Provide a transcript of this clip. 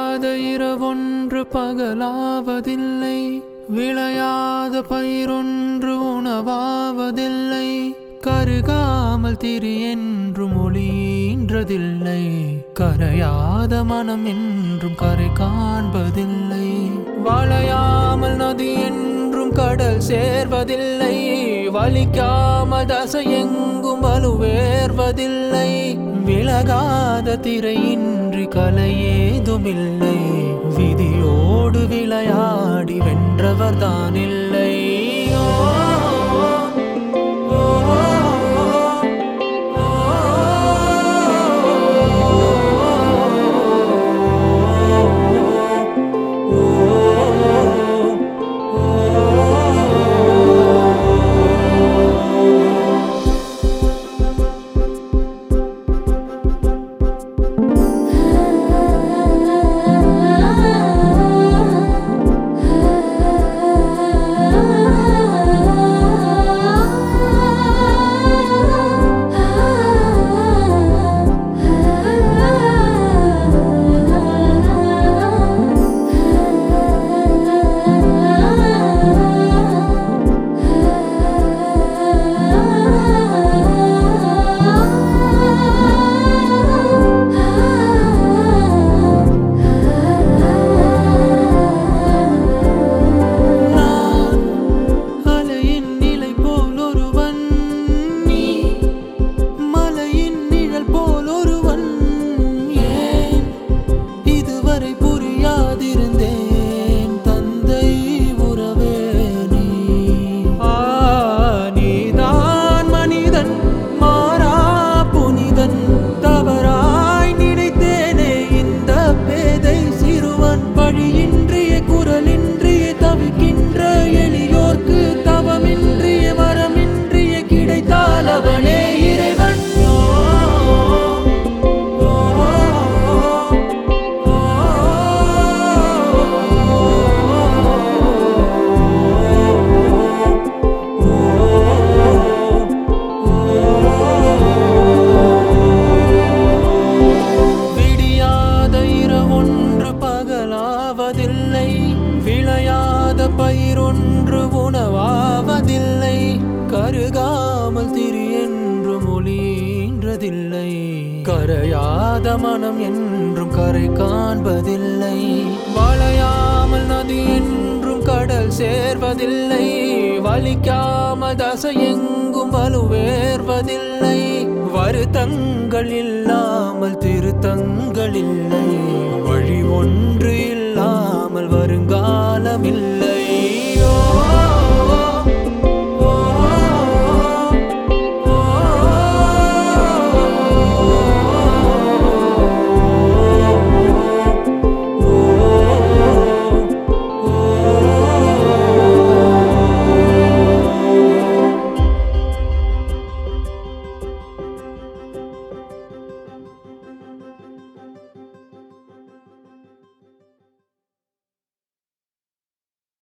விடியாத இரவொன்று பகலாவதில்லை விளையாத பயிரொன்று உணவாவதில்லை கருகாமல் திரி என்றும் ஒளியின்றதில்லை கரையாத மனம் என்றும் கரை காண்பதில்லை வளையாமல் நதி என்றும் கடல் சேர்வதில்லை வலிக்காமல் தசை எங்கும் வலுவேர்வதில்லை விலகாத திரையின்றி கலை ஏதுமில்லை விதியோடு விளையாடி வென்றவர் தான் இல்லை ஓ, ஓ, நான் அலையின் நிலை போல் ஒருவன் நீ மலையின் நிழல் போல் ஒருவன் ஏன் இதுவரை புரியாதிருந்தேன் தந்தை உறவே நீ ஆ நீதான் மனிதன் மாறா புனிதன் தவறாய் நினைத்தேனே இந்த பேதை சிறுவன் வழியின்றிய குரலின்றிய தவிக்கின்ற எளியோர்க்கு தவமின்றிய வரமின்றிய கிடைத்தால் அவனே இறைவன் ஓ, ஓ, ஓ, விடியாத இரவொன்று பகலாவதில்லை விளையாத பயிரொன்று உணவாவதில்லை கருகாமல் திரி என்றும் ஒளின்றதில்லை கரையாத மனம் என்றும் கரை காண்பதில்லை வளையாமல் நதி என்றும் கடல் சேர்வதில்லை வலிக்காமல் தசை எங்கும் வலுவேர்வதில்லை வருத்தங்கள் இல்லாமல் திருத்தங்கள் இல்லை வழி ஒன்று இல்லாமல் வருங்காலமில்லை